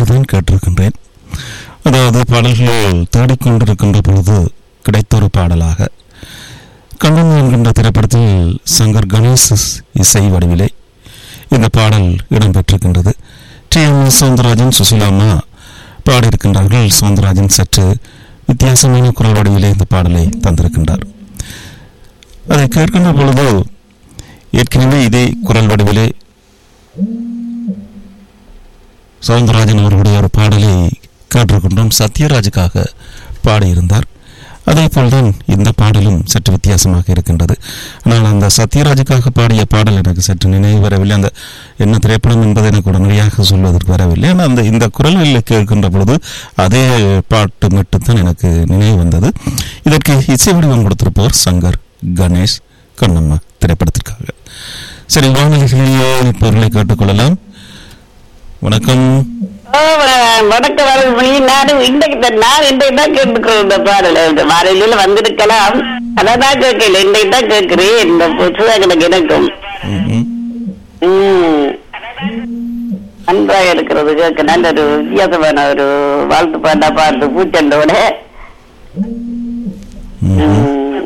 தான் கேட்டிருக்கின்றேன் அதாவது பாடல்கள் தேடிக்கொண்டிருக்கின்ற பொழுது கிடைத்த ஒரு பாடலாக கண்ணன் என்கின்ற திரைப்படத்தில் சங்கர் கணேஷ் இசை வடிவிலே இந்த பாடல் இடம்பெற்றிருக்கின்றது டி எம் சவுந்தரராஜன் சுசிலாமா பாடியிருக்கின்றார்கள் சவுந்தரராஜன் சற்று வித்தியாசமான குரல் வடிவிலே இந்த பாடலை தந்திருக்கின்றார் அதை கேட்கின்ற பொழுது ஏற்கனவே இதே குரல் வடிவிலே சவுந்தரராஜன் அவர்களுடைய ஒரு பாடலை கேட்டிருக்கின்றோம் சத்யராஜுக்காக பாடியிருந்தார் அதே போல்தான் இந்த பாடலும் சற்று வித்தியாசமாக இருக்கின்றது ஆனால் அந்த சத்யராஜுக்காக பாடிய பாடல் எனக்கு சற்று நினைவு வரவில்லை அந்த என்ன திரைப்படம் என்பதை எனக்கு உடனடியாக சொல்வதற்கு வரவில்லை ஆனால் அந்த இந்த குரலில் கேட்கின்ற பொழுது அதே பாட்டு மட்டும்தான் எனக்கு நினைவு வந்தது இதற்கு இசை வடிவம் கொடுத்திருப்பவர் சங்கர் கணேஷ் கண்ணம்மா திரைப்படத்திற்காக சரி வானொலிகளிலே பொருளை கேட்டுக்கொள்ளலாம் வணக்கம் ஓ, வ- வணக்கம் வரமணி நானும் இன்றைக்கு தான் நான் இன்றைக்கு தான் கேட்டுக்கிறேன் இந்த பாடல இந்த வாரொலியில வந்திருக்கலாம் அதான் கேட்கல இன்றைக்கு தான் கேட்கிறேன் இந்த புதுசா எனக்கு எனக்கும் ம்ஹும். உம் நன்றாக இருக்கிறது கேட்க நல்ல ஒரு வித்தியாசமான ஒரு வாழ்த்து பாட்டா பாட்டு பூச்சண்டோட ம்ஹும்.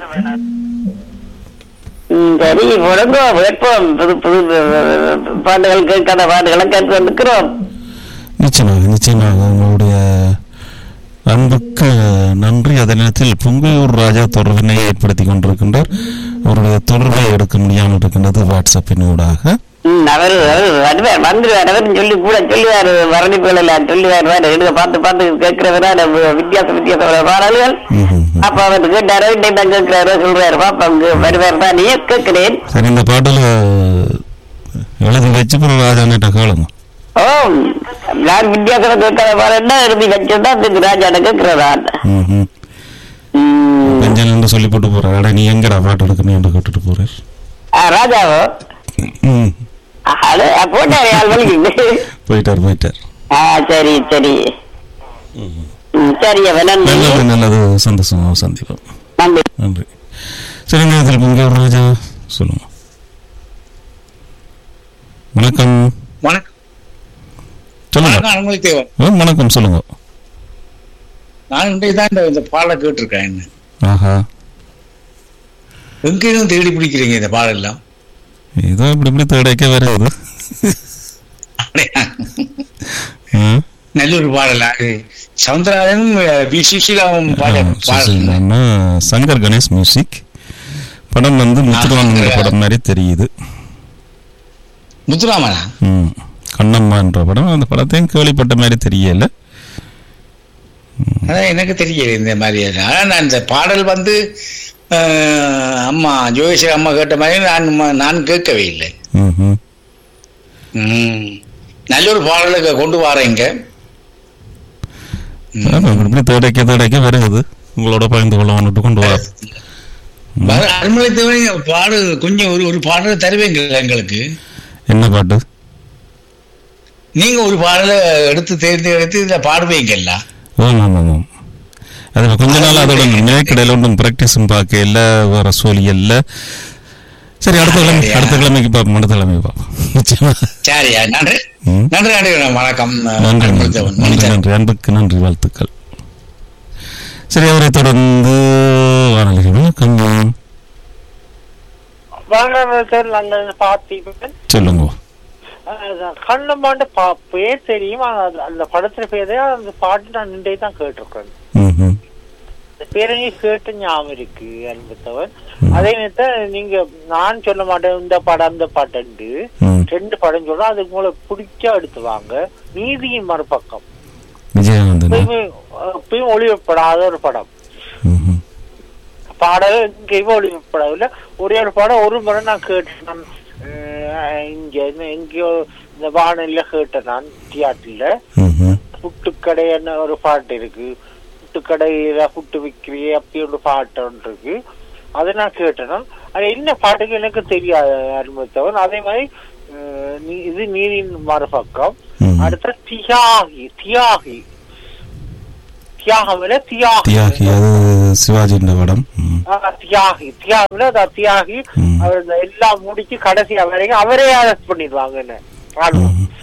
உம், சரி உடம்பு வேட்போம் புது புது பாட்டுகள் கேட்காத பாட்டுகளை கேட்டு வந்துக்கிறோம் நிச்சயமாக நிச்சயமாக உங்களுடைய அன்புக்கு நன்றி அதே நேரத்தில் புங்கையூர் ராஜா தொடர்பினை ஏற்படுத்தி கொண்டிருக்கின்றார் அவருடைய தொடர்பை எடுக்க முடியாமல் இருக்கின்றது வாட்ஸ்அப்பின் ஊடாக ம், அவரு அவரு வருவார் வந்துருவார் அவரும் சொல்லி கூட சொல்லுவார் வரணிப்புகள் எல்லாம் சொல்லுவார் வேற எடுக்க பார்த்து பார்த்து கேட்கிறவரா வித்தியாச வித்தியாச பாடல்கள் ம்ஹும். அப்ப அவர் கேட்டாரு இன்னைக்கு தான் கேட்கிறாரு சொல்றாரு பாப்பா அங்க வருவார் தான் நீ கேட்கிறேன் சரி இந்த பாட்டில் எழுதி வச்சு பிறகு ராஜாங்கிட்ட கேளுங்க ஓ நான் வித்தியாசம் கேட்காத பாடல்னா எழுதி வச்சதா அதுக்கு ராஜாட்ட கேட்கிறதா ம்ஹும். ம். பெஞ்சன் என்று சொல்லி போட்டு போறாரு அட நீ எங்கடா பாட்டு எடுக்கணும் என்று கேட்டுட்டு போறார் ஆ, ராஜாவோ ம். அது போட்டாரு ஆள் வலிக்கு போயிட்டார் போயிட்டார் ஆ சரி சரி ம், சரி அவ நன்றி நல்லது நல்லது சந்தோஷமா சந்திப்போம் நன்றி நன்றி சரி நேரத்தில் புங்கையூர் ராஜா சொல்லுங்க வணக்கம் வணக்கம் சொல்லுங்க வணக்கம் அனுமதி தேவன் ஆ, வணக்கம் சொல்லுங்க நான் இன்றைக்கு தான் இந்த- இந்த பாடலை கேட்டிருக்கேன் ஆஹா எங்கேயும் தேடி பிடிக்கிறீங்க இந்த பாடலாம் ஏதோ இப்படி இப்படி தேடைக்க வருது ஆ? நல்ல ஒரு பாடல் அது சவுந்தரராஜனும் வி சுஷீலாவும் பாட ஆ, பாடல் சுசீலான்னா சங்கர் கணேஷ் மியூசிக் படம் வந்து முத்துராமன் படம் மாதிரி தெரியுது முத்துராமனா ம் கண்ணம்மா என்ற படம் அந்த படத்தையும் கேள்விப்பட்ட மாதிரி தெரியல அதான் எனக்கு தெரியல இந்த மாதிரி ஆனா நான் இந்த பாடல் வந்து அஹ், அம்மா ஜோகேஸ்வரி அம்மா கேட்ட மாதிரி நான் ம- நான் கேட்கவே இல்லை ம்ஹும். ம். நல்ல ஒரு பாடலை கொண்டு வரேங்க ஆமா, இப்படி இப்படி தேடைக்க தேடைக்க வருது உங்களோட பகிர்ந்து கொள்ளவன்ட்டு கொண்டு வர அருமலை தேவன் பாடு கொஞ்சம் ஒரு ஒரு பாடலை தருவீங்க எங்களுக்கு என்ன பாட்டு நீங்க ஒரு பாடலை எடுத்து தேர்ந்தெடுத்து இதில் பாடுவீங்கல்ல ஆமாம் ஆமாம் ஆமாம் அது கொஞ்ச நாள் அதோட மேற்கடையில் ஒன்றும் ப்ராக்டிஸும் பார்க்க இல்லை வேற சோழி இல்லை சரி அடுத்த கிழமை அடுத்த கிழமைக்கு பார்ப்போம் அடுத்த கிழமைக்கு பார்ப்போம் நிச்சயமா சரியா நன்றி ம். நன்றி நன்றி வணக்கம் நன்றி அருமலை நன்றி தேவன். நன்றி மன்னிச்சா. நன்றி அன்புக்கு நன்றி வாழ்த்துக்கள் சரி அவரை தொடர்ந்து வானொலிகள் வணக்கம் வானரசர் அந்த பார்த்தீங்க சொல்லுங்க கண்ணம்மாண்ட பா பேர் தெரியும் ஆனா அது- அந்த படத்துல பேரே அந்த பாட்டு நான் நின்றே தான் கேட்டிருக்கேன் ம்ஹும். அந்த பேரையும் கேட்டு ஞாபகம் இருக்கு அன்பத்தவன் அதே நேரத்தில் நீங்க நான் சொல்ல மாட்டேன் இந்த படம் அந்த பாட்டு ம். ரெண்டு படம் சொல்றோம் அதுக்கு உங்களுக்கு பிடிச்சா எடுத்து வாங்க நீதியின் மறுபக்கம் விஜயகாந்தன் எப்பயுமே எப்பயும் ஒளிபரப்படாத ஒரு படம் ம்ஹும். பாடல் எங்கேயுமே ஒளிபரப்படவில்லை ஒரே ஒரு படம் ஒரு முறை நான் கேட்டேன் நான், அஹ், இங்க என்ன எங்கேயோ இந்த வானில கேட்டேன் நான் தியேட்டர்ல ம்ஹும். புட்டுக்கடைன்னு ஒரு பாட்டு இருக்கு புட்டுக்கடையில புட்டு விற்கிறியே அப்படி ஒரு பாட்டு ஒன்று இருக்கு அதை நான் கேட்டேன் அது என்ன பாட்டுக்கு எனக்கு தெரியாது அனுபவத்தவன் அதே மாதிரி அஹ், நீ- இது நீரின் மறுபக்கம் ம்ஹும். அடுத்த தியாகி தியாகி தியாகம் இல்ல தியாகி தியாகி அது சிவாஜின்ற படம் ம். ஆ, தியாகி தியாகில அதான் தியாகி ம். அவர் இந்த எல்லாம் முடிச்சு கடைசி வரைக்கும் அவரே அரெஸ்ட் பண்ணிடுவாங்க என்ன ராணுவம் ம்ஹும். ம்ஹும்.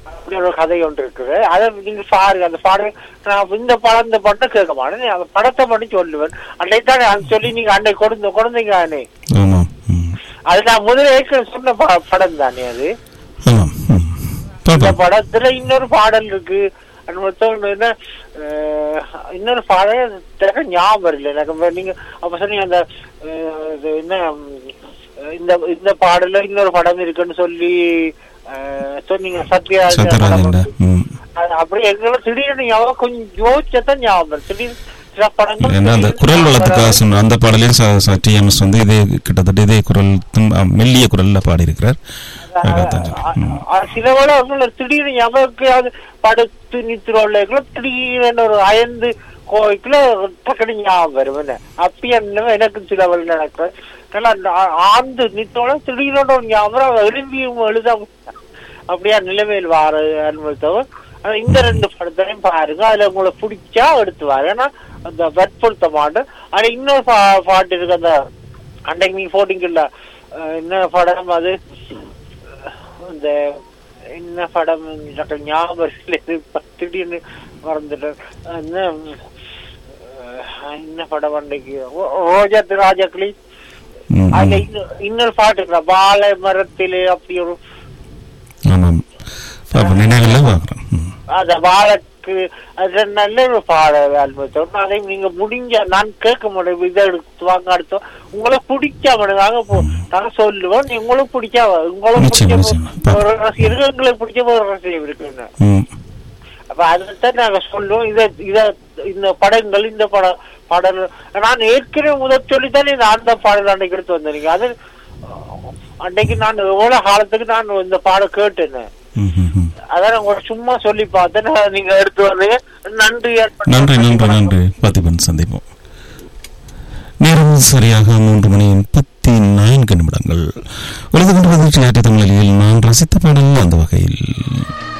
அப்படி ஒரு கதை ஒன்று இருக்குது அதை நீங்க பாருங்க அந்த பாடல் நான் இந்த படம் இந்த படம் கேட்க மாட்டேன் அந்த படத்தை மட்டும் சொல்லுவேன் அன்னைக்கு தான் சொல்லி நீங்க அன்னை கொடுந்த கொடுந்தீங்க அன்னை ஆமாம் ம். அது நான் முதல்ல ஏற்கனவே சொன்ன ப- படம் தானே அது ஆமாம் ம். இந்த பார்ப்போம் படத்துல இன்னொரு பாடல் இருக்கு அது மொத்தம் என்ன அஹ், இன்னொரு பாடல் எனக்கு ஞாபகம் இல்லை எனக்கு இப்ப நீங்க அப்ப சொன்னீங்க அந்த அஹ், இது என்ன உம், இந்த இந்த பாடல்ல இன்னொரு படம் இருக்குன்னு சொல்லி அஹ், சொன்னீங்க சத்யராஜ் சத்யராஜன் ம் அது அப்படியே எங்களை திடீர்னு ஞாபகம் கொஞ்சம் யோசிச்சதான் ஞாபகம் வரும். திடீர்னு சில படங்கள் ஏன்னா அந்த குரல் வளத்துக்காக சொன்ன அந்த பாடலையும் ச- ச- டிஎம்எஸ் வந்து இதே கிட்டத்தட்ட இதே குரல் தும்- அ, மெல்லிய குரல்ல பாடியிருக்கிறார் அதுக்காகத்தான் சொல்றேன். ம். அஹ் சில வேளை வந்து திடீர்னு எவருக்கு அது படுத்து நித்திரோள்ள திடீர்னு ஒரு அயந்து கோய்க்குள்ள டக்குனு ஞாபகம் வரும் என்ன அப்பயே என்ன எனக்கு சில வேலை நடக்கும் நல்லா ஆ- ஆழ்ந்து நித்தோட திடீர்னு ஒரு ஞாபகம் அவன் எழும்பியும் எழுத அப்படியா நிலைமையில் வார அனுபவித்தவர் ஆனா இந்த ரெண்டு படத்தையும் பாருங்க அதுல உங்களுக்கு பிடிச்சா எடுத்து வாரு ஏன்னா அந்த வற்புறுத்த மாட்டேன் ஆனா இன்னொரு பா- பாட்டு இருக்கு அந்த அன்றைக்கு நீங்க போட்டீங்கல்ல அஹ் என்ன படம் அது இந்த என்ன படம் எனக்கு ஞாபகம் இல்லை இது இப்ப திடீர்னு மறந்துட்டேன் என்ன அஹ் என்ன படம் அன்றைக்கு ரோ- ரோஜா ராஜாக்களி ம், அதுல ம். இன்னொரு- இன்னொரு பாட்டு இருக்கிற வாழை மரத்திலே அப்படி ஒரு ஆமாம் பார்ப்போம் நினைவில் பார்க்குறேன் ம். அந்த வாழைக்கு அது நல்ல ஒரு பாடல் ஆல்பத்தோட அதை நீங்க முடிஞ்ச நான் கேட்க முடியும் இதை எடுத்து வாங்க அடுத்து உங்களுக்கு பிடிச்சா மட்டும் நாங்க போ நாங்க சொல்லுவோம் நீ உங்களுக்கு பிடிச்சா உங்களுக்கு நிச்சயமா, பிடிச்ச நிச்சயமா. ஒரு ரசிகர்கள் எங்களுக்கு பிடிச்ச ஒரு ரசிகர் இருக்குங்க ம் அப்ப அதைத்தான் நாங்க சொல்லுவோம் இத இத இந்த படங்கள் இந்த பட பாடல் நான் ஏற்கனவே முதல் சொல்லித்தானே இந்த அந்த பாடல் அன்னைக்கு எடுத்து வந்தீங்க அது அன்னைக்கு நான் எவ்வளவு காலத்துக்கு நான் இந்த பாடம் கேட்டேன் ம், ம், ம். அதான் உங்களை சும்மா சொல்லி பார்த்தேன் நீங்க எடுத்து வந்தீங்க நன்றி ஏற்பட்ட- நன்றி நன்றி நன்றி பார்த்திபன் சந்திப்போம் நேரம் சரியாக மூன்று மணி முப்பத்தி நான்கு நிமிடங்கள் உலக கொண்டு தமிழில் நான் ரசித்த பாடல் அந்த வகையில்